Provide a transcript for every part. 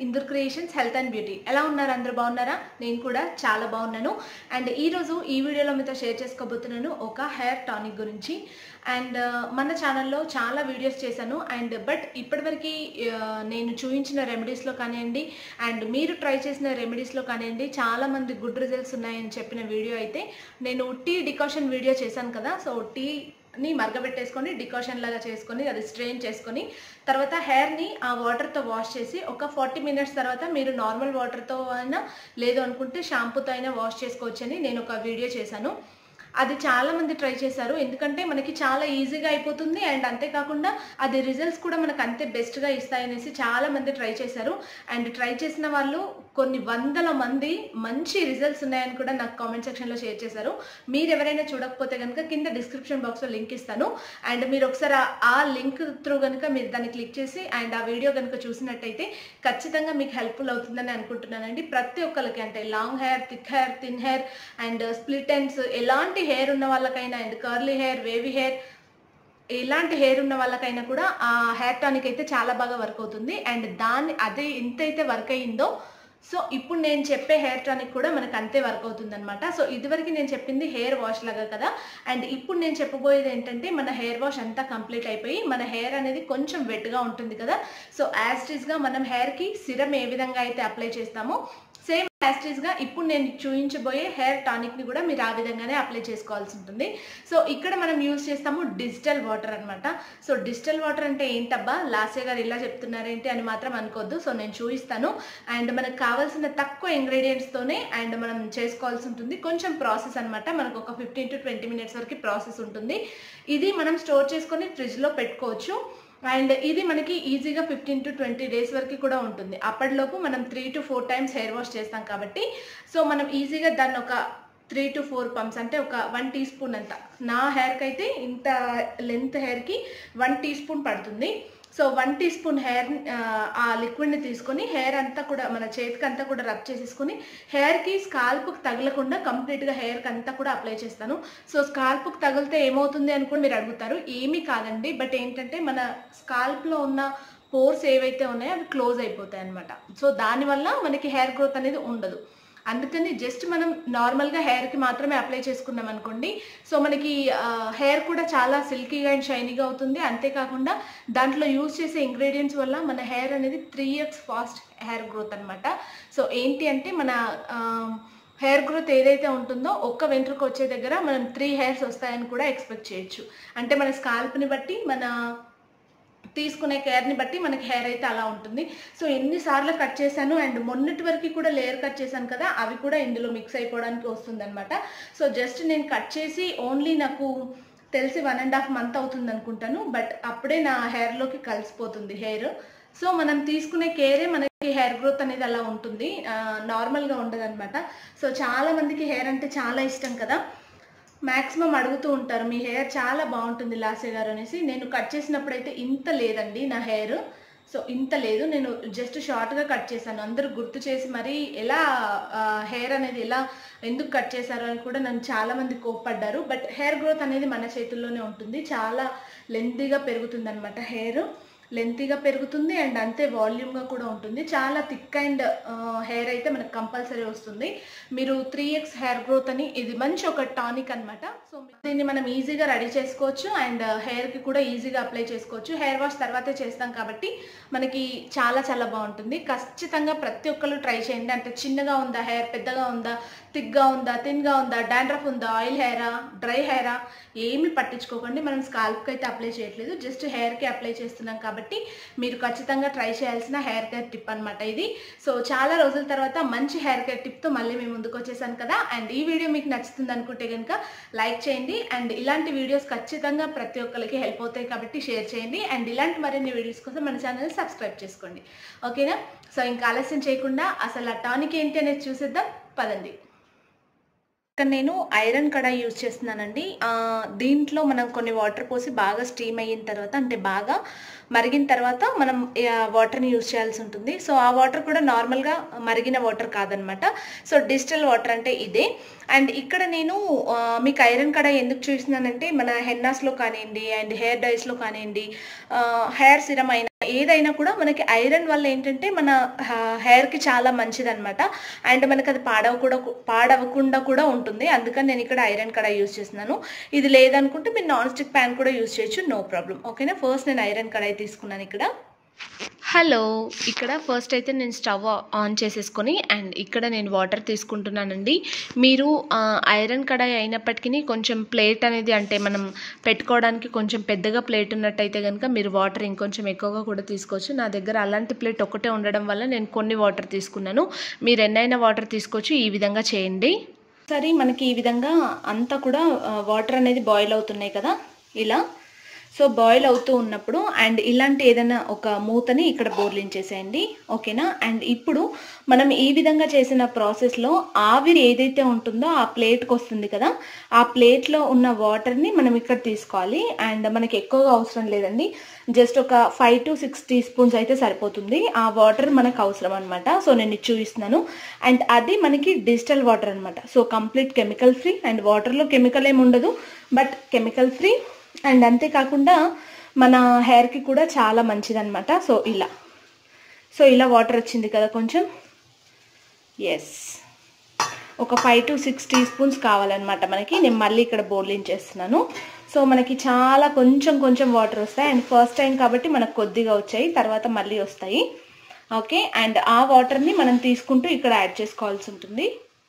Indur creations health and beauty ఎలా ఉన్నారు అందరూ బాగున్నారా నేను కూడా చాలా బాగున్నాను అండ్ ఈరోజు ఈ వీడియోలో మీతో షేర్ చేసుకోబోతున్నాను ఒక హెయిర్ టానిక్ గురించి అండ్ మన ఛానల్లో చాలా వీడియోస్ చేశాను అండ్ బట్ ఇప్పటివరకు నేను చూపించిన రెమెడీస్లో కానివ్వండి అండ్ మీరు ట్రై చేసిన రెమెడీస్లో కానివ్వండి చాలా మంది గుడ్ రిజల్ట్స్ ఉన్నాయని చెప్పిన వీడియో అయితే నేను టీ డికాషన్ వీడియో చేశాను కదా సో టీ ని మరగబెట్టేసుకొని డికాషన్ లాగా చేసుకొని అది స్ట్రెయిన్ చేసుకొని తర్వాత హెయిర్ని ఆ వాటర్తో వాష్ చేసి ఒక ఫార్టీ మినిట్స్ తర్వాత మీరు నార్మల్ వాటర్తో అయినా లేదు అనుకుంటే షాంపూతో అయినా వాష్ చేసుకోవచ్చని నేను ఒక వీడియో చేశాను అది చాలా మంది ట్రై చేశారు ఎందుకంటే మనకి చాలా ఈజీగా అయిపోతుంది అండ్ అంతేకాకుండా అది రిజల్ట్స్ కూడా మనకు అంతే బెస్ట్గా ఇస్తాయనేసి చాలా మంది ట్రై చేశారు అండ్ ట్రై చేసిన వాళ్ళు కొన్ని వందల మంది మంచి రిజల్ట్స్ ఉన్నాయని కూడా నాకు కామెంట్ సెక్షన్లో షేర్ చేశారు మీరు ఎవరైనా చూడకపోతే కనుక కింద డిస్క్రిప్షన్ బాక్స్లో లింక్ ఇస్తాను అండ్ మీరు ఒకసారి ఆ లింక్ త్రూ కనుక మీరు దాన్ని క్లిక్ చేసి అండ్ ఆ వీడియో కనుక చూసినట్టయితే ఖచ్చితంగా మీకు హెల్ప్ఫుల్ అవుతుందని అనుకుంటున్నానండి ప్రతి ఒక్కరికి అంటే long hair thick hair thin hair and split ends ఎలాంటి హెయిర్ ఉన్న వాళ్ళకైనా and curly hair wavy hair ఎలాంటి హెయిర్ ఉన్న వాళ్ళకైనా కూడా ఆ హెయిర్ టానిక్ అయితే చాలా బాగా వర్క్ అవుతుంది అండ్ దాన్ని అదే ఎంతైతే వర్క్ అయ్యిందో సో ఇప్పుడు నేను చెప్పే హెయిర్ టానిక్ కూడా మనకు అంతే వర్క్ అవుతుంది అనమాట సో ఇదివరకు నేను చెప్పింది హెయిర్ వాష్ లాగా కదా అండ్ ఇప్పుడు నేను చెప్పబోయేది ఏంటంటే మన హెయిర్ వాష్ అంతా కంప్లీట్ అయిపోయి మన హెయిర్ అనేది కొంచెం వెట్గా ఉంటుంది కదా సో యాస్టీస్గా మనం హెయిర్కి సిరం ఏ విధంగా అయితే అప్లై చేస్తామో సేమ్ యాస్టీస్గా ఇప్పుడు నేను చూపించబోయే హెయిర్ టానిక్ని కూడా మీరు ఆ విధంగానే అప్లై చేసుకోవాల్సి ఉంటుంది సో ఇక్కడ మనం యూజ్ చేస్తాము డిజిటల్ వాటర్ అనమాట సో డిజిటల్ వాటర్ అంటే ఏంటబ్బా లాస్య గారు ఇలా చెప్తున్నారేంటి అని మాత్రం అనుకోవద్దు సో నేను చూపిస్తాను అండ్ మనకు కావాల్సిన తక్కువ ఇంగ్రీడియంట్స్తోనే అండ్ మనం చేసుకోవాల్సి ఉంటుంది కొంచెం ప్రాసెస్ అనమాట మనకు ఒక ఫిఫ్టీన్ టు ట్వంటీ మినిట్స్ వరకు ప్రాసెస్ ఉంటుంది ఇది మనం స్టోర్ చేసుకొని ఫ్రిడ్జ్లో పెట్టుకోవచ్చు అండ్ ఇది మనకి ఈజీగా ఫిఫ్టీన్ టు ట్వంటీ డేస్ వరకు కూడా ఉంటుంది అప్పటిలోపు మనం three to four times hair wash చేస్తాం కాబట్టి సో మనం ఈజీగా దాన్ని ఒక త్రీ టు ఫోర్ పంప్స్ అంటే ఒక వన్ టీ స్పూన్ అంత నా హెయిర్కి అయితే ఇంత లెంత్ హెయిర్కి వన్ టీ స్పూన్ పడుతుంది so one teaspoon hair ఆ లిక్విడ్ని తీసుకొని హెయిర్ అంతా కూడా మన చేతికి అంతా కూడా రబ్ చేసేసుకొని హెయిర్కి స్కాల్ప్కి తగలకుండా కంప్లీట్గా హెయిర్కి అంతా కూడా అప్లై చేస్తాను సో స్కాల్ప్కి తగిలితే ఏమవుతుంది అని కూడా మీరు అడుగుతారు ఏమీ కాదండి బట్ ఏంటంటే మన స్కాల్ప్లో ఉన్న పోర్స్ ఏవైతే ఉన్నాయో అవి క్లోజ్ అయిపోతాయి అనమాట సో దానివల్ల మనకి హెయిర్ గ్రోత్ అనేది ఉండదు అందుకని జస్ట్ మనం నార్మల్గా హెయిర్కి మాత్రమే అప్లై చేసుకున్నాం అనుకోండి సో మనకి హెయిర్ కూడా చాలా సిల్కీగా అండ్ షైనీగా అవుతుంది అంతేకాకుండా దాంట్లో యూజ్ చేసే ఇంగ్రీడియంట్స్ వల్ల మన హెయిర్ అనేది three years fast hair growth అనమాట సో ఏంటి అంటే మన హెయిర్ గ్రోత్ ఏదైతే ఉంటుందో ఒక్క వెంట్రుక వచ్చే దగ్గర మనం త్రీ హెయిర్స్ వస్తాయని కూడా ఎక్స్పెక్ట్ చేయొచ్చు అంటే మన స్కాల్ప్ని బట్టి మన తీసుకునే కేర్ని బట్టి మనకి హెయిర్ అయితే అలా ఉంటుంది సో ఎన్నిసార్లు కట్ చేశాను అండ్ మొన్నటి వరకు కూడా లేయర్ కట్ చేశాను కదా అవి కూడా ఇందులో మిక్స్ అయిపోవడానికి వస్తుంది అనమాట సో జస్ట్ నేను కట్ చేసి ఓన్లీ నాకు తెలిసి వన్ అండ్ హాఫ్ మంత్ అవుతుంది అనుకుంటాను బట్ అప్పుడే నా హెయిర్లోకి కలిసిపోతుంది హెయిర్ సో మనం తీసుకునే కేరే మనకి హెయిర్ గ్రోత్ అనేది అలా ఉంటుంది నార్మల్గా ఉండదు అనమాట సో చాలా మందికి హెయిర్ అంటే చాలా ఇష్టం కదా మ్యాక్సిమం అడుగుతూ ఉంటారు మీ హెయిర్ చాలా బాగుంటుంది లాసే గారు అనేసి నేను కట్ చేసినప్పుడు అయితే ఇంత లేదండి నా హెయిర్ సో ఇంత లేదు నేను జస్ట్ షార్ట్గా కట్ చేశాను అందరూ గుర్తు చేసి మరి ఎలా హెయిర్ అనేది ఎలా ఎందుకు కట్ చేశారు అని కూడా నన్ను చాలామంది కోప్పడ్డారు బట్ హెయిర్ గ్రోత్ అనేది మన చేతుల్లోనే ఉంటుంది చాలా లెంతీగా పెరుగుతుంది అనమాట హెయిర్ లెంతీగా పెరుగుతుంది అండ్ అంతే వాల్యూమ్గా కూడా ఉంటుంది చాలా థిక్ అండ్ హెయిర్ అయితే మనకు కంపల్సరీ వస్తుంది మీరు త్రీ ఎక్స్ హెయిర్ గ్రోత్ అని ఇది మంచి ఒక టానిక్ అనమాట సో దీన్ని మనం ఈజీగా రెడీ చేసుకోవచ్చు అండ్ హెయిర్కి కూడా ఈజీగా అప్లై చేసుకోవచ్చు హెయిర్ వాష్ తర్వాతే చేస్తాం కాబట్టి మనకి చాలా చాలా బాగుంటుంది ఖచ్చితంగా ప్రతి ఒక్కరు ట్రై చేయండి అంటే చిన్నగా ఉందా హెయిర్ పెద్దగా ఉందా థిక్గా ఉందా థిన్గా ఉందా డాండ్రఫ్ ఉందా ఆయిల్ హెయిరా డ్రై హెయిరా ఏమి పట్టించుకోకండి మనం స్కాల్ప్కి అయితే అప్లై చేయట్లేదు జస్ట్ హెయిర్కి అప్లై చేస్తున్నాం కాబట్టి మీరు ఖచ్చితంగా ట్రై చేయాల్సిన హెయిర్ కేర్ టిప్ అనమాట ఇది సో చాలా రోజుల తర్వాత మంచి హెయిర్ కేర్ టిప్తో మళ్ళీ మేము ముందుకు వచ్చేసాను కదా అండ్ ఈ వీడియో మీకు నచ్చుతుంది అనుకుంటే కనుక లైక్ చేయండి అండ్ ఇలాంటి వీడియోస్ ఖచ్చితంగా ప్రతి ఒక్కరికి హెల్ప్ అవుతాయి కాబట్టి షేర్ చేయండి అండ్ ఇలాంటి మరిన్ని వీడియోస్ కోసం మన ఛానల్ సబ్స్క్రైబ్ చేసుకోండి ఓకేనా సో ఇంకా ఆలస్యం చేయకుండా అసలు ఆ టానిక్ ఏంటి అనేది చూసేద్దాం పదండి ఇక్కడ నేను ఐరన్ కడాయి యూజ్ చేస్తున్నానండి దీంట్లో మనం కొన్ని వాటర్ పోసి బాగా స్టీమ్ అయిన తర్వాత అంటే బాగా మరిగిన తర్వాత మనం వాటర్ని యూజ్ చేయాల్సి ఉంటుంది సో ఆ వాటర్ కూడా నార్మల్గా మరిగిన వాటర్ కాదనమాట సో డిజిటల్ వాటర్ అంటే ఇదే అండ్ ఇక్కడ నేను మీకు ఐరన్ కడాయి ఎందుకు చూస్తున్నానంటే మన హెన్నాస్లో కానివ్వండి అండ్ హెయిర్ డైస్లో కానివ్వండి హెయిర్ సిరమ్ అయినా ఏదైనా కూడా మనకి ఐరన్ వల్ల ఏంటంటే మన హెయిర్కి చాలా మంచిదన్నమాట అండ్ మనకి అది పాడవ కూడా పాడవకుండా కూడా ఉంటుంది అందుకని నేను ఇక్కడ ఐరన్ కడాయి యూస్ చేస్తున్నాను ఇది లేదనుకుంటే మీరు నాన్ స్టిక్ ప్యాన్ కూడా యూస్ చేయొచ్చు నో ప్రాబ్లం ఓకేనా ఫస్ట్ నేను ఐరన్ కడాయి తీసుకున్నాను ఇక్కడ హలో ఇక్కడ ఫస్ట్ అయితే నేను స్టవ్ ఆన్ చేసేసుకొని అండ్ ఇక్కడ నేను వాటర్ తీసుకుంటున్నానండి మీరు ఆ, ఐరన్ కడాయి అయినప్పటికీ కొంచెం ప్లేట్ అనేది అంటే మనం పెట్టుకోవడానికి కొంచెం పెద్దగా ప్లేట్ ఉన్నట్టయితే కనుక మీరు వాటర్ ఇంకొంచెం ఎక్కువగా కూడా తీసుకోవచ్చు నా దగ్గర అలాంటి ప్లేట్ ఒకటే ఉండడం వల్ల నేను కొన్ని వాటర్ తీసుకున్నాను మీరు ఎన్నైనా వాటర్ తీసుకోవచ్చు ఈ విధంగా చేయండి సరే మనకి ఈ విధంగా అంతా కూడా వాటర్ అనేది బాయిల్ అవుతున్నాయి కదా ఇలా సో బాయిల్ అవుతూ ఉన్నప్పుడు అండ్ ఇలాంటి ఏదైనా ఒక మూతని ఇక్కడ బోర్లించేసేయండి ఓకేనా అండ్ ఇప్పుడు మనం ఈ విధంగా చేసిన ప్రాసెస్లో ఆవిరి ఏదైతే ఉంటుందో ఆ ప్లేట్కి వస్తుంది కదా ఆ ప్లేట్లో ఉన్న వాటర్ని మనం ఇక్కడ తీసుకోవాలి అండ్ మనకి ఎక్కువగా అవసరం లేదండి జస్ట్ ఒక five to six teaspoons అయితే సరిపోతుంది ఆ వాటర్ మనకు అవసరం అనమాట సో నేను ఇది చూపిస్తున్నాను అండ్ అది మనకి డిజిటల్ వాటర్ అనమాట so complete chemical free and వాటర్లో కెమికల్ ఏమి ఉండదు బట్ కెమికల్ ఫ్రీ అండ్ అంతేకాకుండా మన హెయిర్కి కూడా చాలా మంచిదన్నమాట సో ఇలా సో ఇలా వాటర్ వచ్చింది కదా కొంచెం ఎస్ ఒక five to six teaspoons కావాలన్నమాట మనకి నేను మళ్ళీ ఇక్కడ బోర్లింగ్ చేస్తున్నాను సో మనకి చాలా కొంచెం కొంచెం వాటర్ వస్తాయి అండ్ ఫస్ట్ టైం కాబట్టి మనకు కొద్దిగా వచ్చాయి తర్వాత మళ్ళీ వస్తాయి ఓకే అండ్ ఆ వాటర్ని మనం తీసుకుంటూ ఇక్కడ యాడ్ చేసుకోవాల్సి ఉంటుంది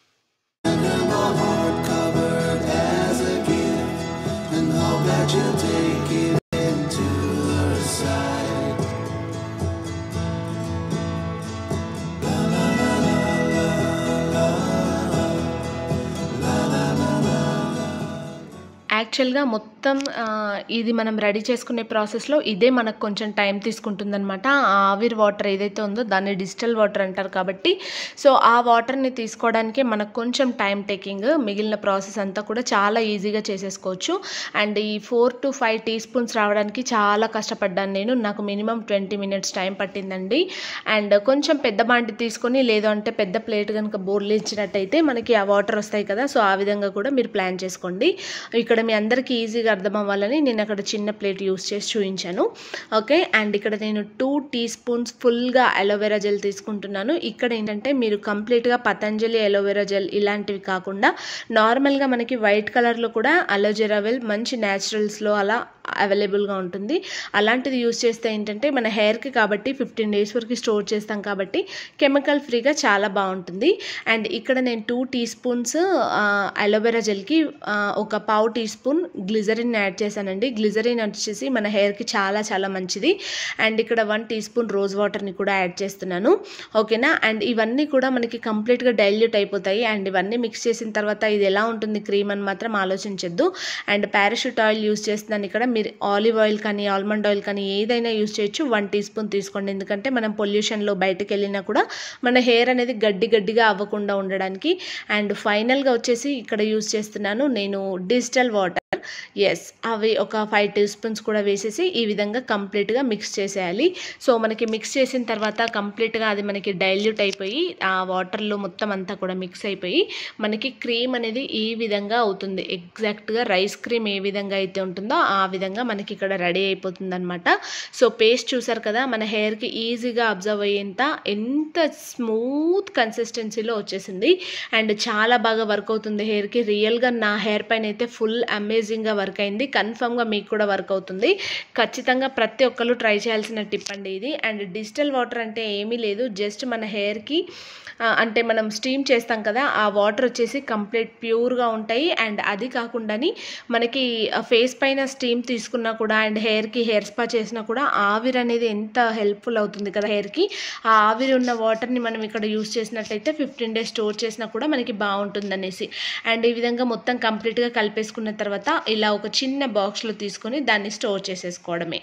యాక్చువల్గా మొత్తం ఆ, ఇది మనం రెడీ చేసుకునే ప్రాసెస్లో ఇదే మనకు కొంచెం టైం తీసుకుంటుందన్నమాట ఆ ఆవిరి వాటర్ ఏదైతే ఉందో దాన్ని డిజిటల్ వాటర్ అంటారు కాబట్టి సో ఆ వాటర్ని తీసుకోవడానికే మనకు కొంచెం టైం టేకింగ్ మిగిలిన ప్రాసెస్ అంతా కూడా చాలా ఈజీగా చేసేసుకోవచ్చు అండ్ ఈ four to five teaspoons రావడానికి చాలా కష్టపడ్డాను నేను నాకు మినిమం ట్వంటీ మినిట్స్ టైం పట్టిందండి అండ్ కొంచెం పెద్ద బాంటి తీసుకొని లేదు అంటే పెద్ద ప్లేట్ కనుక బోర్లు ఇచ్చినట్టయితే మనకి ఆ వాటర్ వస్తాయి కదా సో ఆ విధంగా కూడా మీరు ప్లాన్ చేసుకోండి ఇక్కడ మీ అందరికీ ఈజీగా అర్థం అవ్వాలని నేను అక్కడ చిన్న ప్లేట్ యూస్ చేసి చూపించాను ఓకే అండ్ ఇక్కడ నేను టూ టీ స్పూన్స్ ఫుల్గా అలోవెరా జెల్ తీసుకుంటున్నాను ఇక్కడ ఏంటంటే మీరు కంప్లీట్గా పతంజలి అలోవెరా జెల్ ఇలాంటివి కాకుండా నార్మల్గా మనకి వైట్ కలర్లో కూడా అలోజెరా వెల్ మంచి న్యాచురల్స్లో అలా అవైలబుల్గా ఉంటుంది అలాంటిది యూస్ చేస్తే ఏంటంటే మన హెయిర్కి కాబట్టి ఫిఫ్టీన్ డేస్ వరకు స్టోర్ చేస్తాం కాబట్టి కెమికల్ ఫ్రీగా చాలా బాగుంటుంది అండ్ ఇక్కడ నేను టూ టీ స్పూన్స్ అలోవెరా జెల్కి ఒక పావు టీ స్పూన్ గ్లిజరిన్ యాడ్ చేశానండి గ్లిజరిన్ వచ్చేసి మన హెయిర్కి చాలా చాలా మంచిది అండ్ ఇక్కడ వన్ టీ స్పూన్ రోజ్ వాటర్ని కూడా యాడ్ చేస్తున్నాను ఓకేనా అండ్ ఇవన్నీ కూడా మనకి కంప్లీట్గా డైల్యూట్ అయిపోతాయి అండ్ ఇవన్నీ మిక్స్ చేసిన తర్వాత ఇది ఎలా ఉంటుంది క్రీమ్ అని మాత్రం ఆలోచించొద్దు అండ్ పారాషూట్ ఆయిల్ యూస్ చేస్తున్నాను ఇక్కడ మీరు ఆలివ్ ఆయిల్ కానీ ఆల్మండ్ ఆయిల్ కానీ ఏదైనా యూస్ చేయొచ్చు వన్ టీ స్పూన్ తీసుకోండి ఎందుకంటే మనం పొల్యూషన్లో బయటకు వెళ్ళినా కూడా మన హెయిర్ అనేది గడ్డి గడ్డిగా అవ్వకుండా ఉండడానికి అండ్ ఫైనల్గా వచ్చేసి ఇక్కడ యూస్ చేస్తున్నాను నేను డిజిటల్ వాటర్ ఎస్ అవి ఒక ఫైవ్ టీ స్పూన్స్ కూడా వేసేసి ఈ విధంగా కంప్లీట్గా మిక్స్ చేసేయాలి సో మనకి మిక్స్ చేసిన తర్వాత కంప్లీట్గా అది మనకి డైల్యూట్ అయిపోయి ఆ వాటర్లో మొత్తం అంతా కూడా మిక్స్ అయిపోయి మనకి క్రీమ్ అనేది ఈ విధంగా అవుతుంది ఎగ్జాక్ట్గా రైస్ క్రీమ్ ఏ విధంగా అయితే ఉంటుందో ఆ విధంగా మనకి ఇక్కడ రెడీ అయిపోతుంది అనమాట సో పేస్ట్ చూసారు కదా మన హెయిర్కి ఈజీగా అబ్జర్వ్ అయ్యేంత ఎంత స్మూత్ కన్సిస్టెన్సీలో వచ్చేసింది అండ్ చాలా బాగా వర్క్ అవుతుంది హెయిర్కి రియల్గా నా హెయిర్ పైన అయితే ఫుల్ అమేజింగ్గా వర్క్ అయింది కన్ఫర్మ్గా మీకు కూడా వర్క్ అవుతుంది ఖచ్చితంగా ప్రతి ఒక్కరు ట్రై చేయాల్సిన టిప్ అండి ఇది అండ్ డిజిటల్ వాటర్ అంటే ఏమీ లేదు జస్ట్ మన హెయిర్కి అంటే మనం స్టీమ్ చేస్తాం కదా ఆ వాటర్ వచ్చేసి కంప్లీట్ ప్యూర్గా ఉంటాయి అండ్ అది కాకుండాని మనకి ఫేస్ పైన స్టీమ్ తీసుకున్నా కూడా అండ్ హెయిర్కి హెయిర్ స్పా చేసినా కూడా ఆవిరి అనేది ఎంత హెల్ప్ఫుల్ అవుతుంది కదా హెయిర్కి ఆ ఆవిరి ఉన్న వాటర్ని మనం ఇక్కడ యూస్ చేసినట్టయితే ఫిఫ్టీన్ డేస్ స్టోర్ చేసినా కూడా మనకి బాగుంటుంది అనేసి అండ్ ఈ విధంగా మొత్తం కంప్లీట్గా కలిపేసుకున్న తర్వాత ఇలా ఒక చిన్న బాక్స్లో తీసుకొని దాన్ని స్టోర్ చేసేసుకోవడమే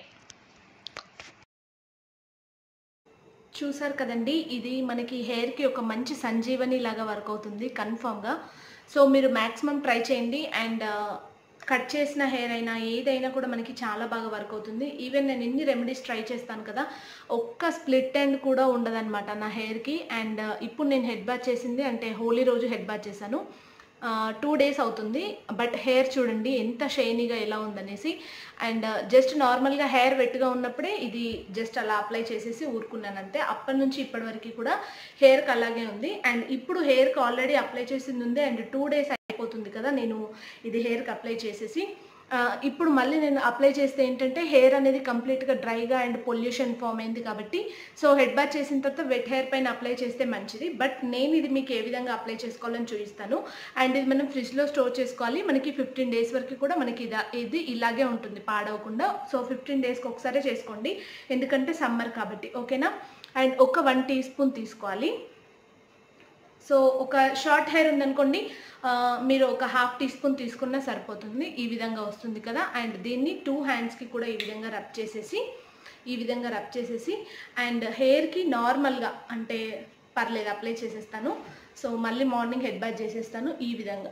చూసారు కదండి ఇది మనకి హెయిర్కి ఒక మంచి సంజీవని లాగా వర్క్ అవుతుంది కన్ఫామ్గా సో మీరు మ్యాక్సిమం ట్రై చేయండి అండ్ కట్ చేసిన హెయిర్ అయినా ఏదైనా కూడా మనకి చాలా బాగా వర్క్ అవుతుంది ఈవెన్ నేను ఎన్ని రెమెడీస్ ట్రై చేస్తాను కదా ఒక్క స్ప్లిట్ ఎండ్ కూడా ఉండదన్నమాట నా హెయిర్కి అండ్ ఇప్పుడు నేను హెడ్ బాత్ చేసింది అంటే హోలీ రోజు హెడ్ బాత్ చేశాను టూ డేస్ అవుతుంది బట్ హెయిర్ చూడండి ఎంత షైనీగా ఎలా ఉందనేసి అండ్ జస్ట్ నార్మల్గా హెయిర్ వెట్గా ఉన్నప్పుడే ఇది జస్ట్ అలా అప్లై చేసేసి ఊరుకున్నాను అంతే అప్పటి నుంచి ఇప్పటి వరకు కూడా హెయిర్కి అలాగే ఉంది అండ్ ఇప్పుడు హెయిర్కి ఆల్రెడీ అప్లై చేసింది ఉంది అండ్ టూ డేస్ అయిపోతుంది కదా నేను ఇది హెయిర్కి అప్లై చేసేసి ఆ, ఇప్పుడు మళ్ళీ నేను అప్లై చేస్తే ఏంటంటే హెయిర్ అనేది కంప్లీట్గా డ్రైగా అండ్ పొల్యూషన్ ఫామ్ అయింది కాబట్టి సో హెడ్ బాత్ చేసిన తర్వాత వెట్ హెయిర్ పైన అప్లై చేస్తే మంచిది బట్ నేను ఇది మీకు ఏ విధంగా అప్లై చేసుకోవాలని చూపిస్తాను అండ్ ఇది మనం ఫ్రిడ్జ్లో స్టోర్ చేసుకోవాలి మనకి ఫిఫ్టీన్ డేస్ వరకు కూడా మనకి ఇది ఇది ఇలాగే ఉంటుంది పాడవకుండా సో ఫిఫ్టీన్ డేస్కి ఒకసారి చేసుకోండి ఎందుకంటే సమ్మర్ కాబట్టి ఓకేనా అండ్ ఒక వన్ టీ స్పూన్ తీసుకోవాలి సో ఒక షార్ట్ హెయిర్ ఉందనుకోండి ఆ, మీరు ఒక హాఫ్ టీ స్పూన్ తీసుకున్నా సరిపోతుంది ఈ విధంగా వస్తుంది కదా అండ్ దీన్ని టూ హ్యాండ్స్కి కూడా ఈ విధంగా రబ్ చేసేసి ఈ విధంగా రబ్ చేసేసి అండ్ హెయిర్కి నార్మల్గా అంటే పర్లేదు అప్లై చేసేస్తాను సో మళ్ళీ మార్నింగ్ హెడ్ బాత్ చేసేస్తాను ఈ విధంగా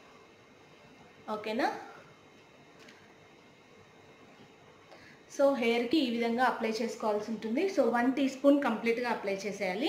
ఓకేనా సో హెయిర్కి ఈ విధంగా అప్లై చేసుకోవాల్సి ఉంటుంది సో వన్ టీ స్పూన్ కంప్లీట్గా అప్లై చేసేయాలి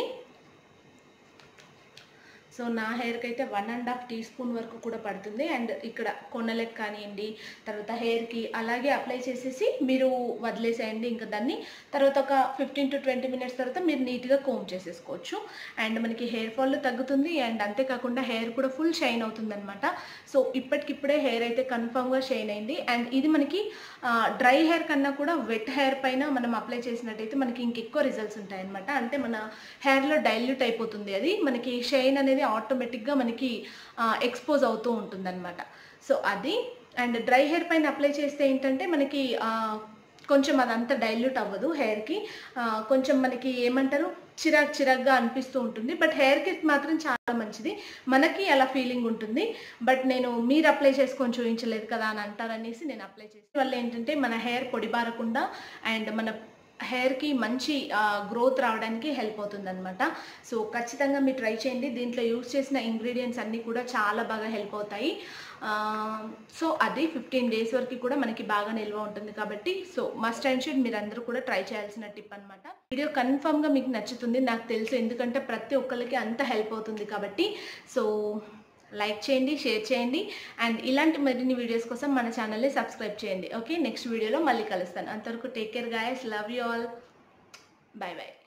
సో నా హెయిర్కి అయితే one and half teaspoon వరకు కూడా పడుతుంది అండ్ ఇక్కడ కొనలకు కానివ్వండి తర్వాత హెయిర్కి అలాగే అప్లై చేసేసి మీరు వదిలేసేయండి ఇంకా దాన్ని తర్వాత ఒక ఫిఫ్టీన్ టు ట్వంటీ మినిట్స్ తర్వాత మీరు నీట్గా కోమ్ చేసేసుకోవచ్చు అండ్ మనకి హెయిర్ ఫాల్ తగ్గుతుంది అండ్ అంతేకాకుండా హెయిర్ కూడా ఫుల్ షైన్ అవుతుంది అనమాట సో ఇప్పటికిప్పుడే హెయిర్ అయితే కన్ఫామ్గా షైన్ అయింది అండ్ ఇది మనకి డ్రై హెయిర్ కన్నా కూడా వెట్ హెయిర్ పైన మనం అప్లై చేసినట్టయితే మనకి ఇంకెక్కువ రిజల్ట్స్ ఉంటాయన్నమాట అంటే మన హెయిర్లో డైల్యూట్ అయిపోతుంది అది మనకి షైన్ అనేది ఆటోమేటిక్గా మనకి ఎక్స్పోజ్ అవుతూ ఉంటుందన్నమాట సో అది అండ్ డ్రై హెయిర్ పైన అప్లై చేస్తే ఏంటంటే మనకి ఆ, కొంచెం అదంతా డైల్యూట్ అవ్వదు హెయిర్కి కొంచెం మనకి ఏమంటారు చిరాక్ చిరాక్గా అనిపిస్తూ ఉంటుంది బట్ హెయిర్కి మాత్రం చాలా మంచిది మనకి అలా ఫీలింగ్ ఉంటుంది బట్ నేను మీరు అప్లై చేసుకొని చూపించలేదు కదా అని అంటారనేసి నేను అప్లై చేసి వల్ల ఏంటంటే మన హెయిర్ పొడిబారకుండా అండ్ మన హెయిర్కి మంచి గ్రోత్ రావడానికి హెల్ప్ అవుతుంది అనమాట సో ఖచ్చితంగా మీరు ట్రై చేయండి దీంట్లో యూస్ చేసిన ఇంగ్రీడియంట్స్ అన్నీ కూడా చాలా బాగా హెల్ప్ అవుతాయి సో అది ఫిఫ్టీన్ డేస్ వరకు కూడా మనకి బాగా నిల్వ ఉంటుంది కాబట్టి సో మస్ట్ అండ్ షుడ్ మీరు అందరూ కూడా ట్రై చేయాల్సిన టిప్ అనమాట వీడియో కన్ఫామ్గా మీకు నచ్చుతుంది నాకు తెలుసు ఎందుకంటే ప్రతి ఒక్కరికి అంత హెల్ప్ అవుతుంది కాబట్టి సో లైక్ చేయండి షేర్ చేయండి అండ్ ఇలాంటి మరిన్ని వీడియోస్ కోసం మన ఛానల్ని సబ్స్క్రైబ్ చేయండి ఓకే నెక్స్ట్ వీడియోలో మళ్ళీ కలుస్తాను అంతవరకు take care guys love you all bye bye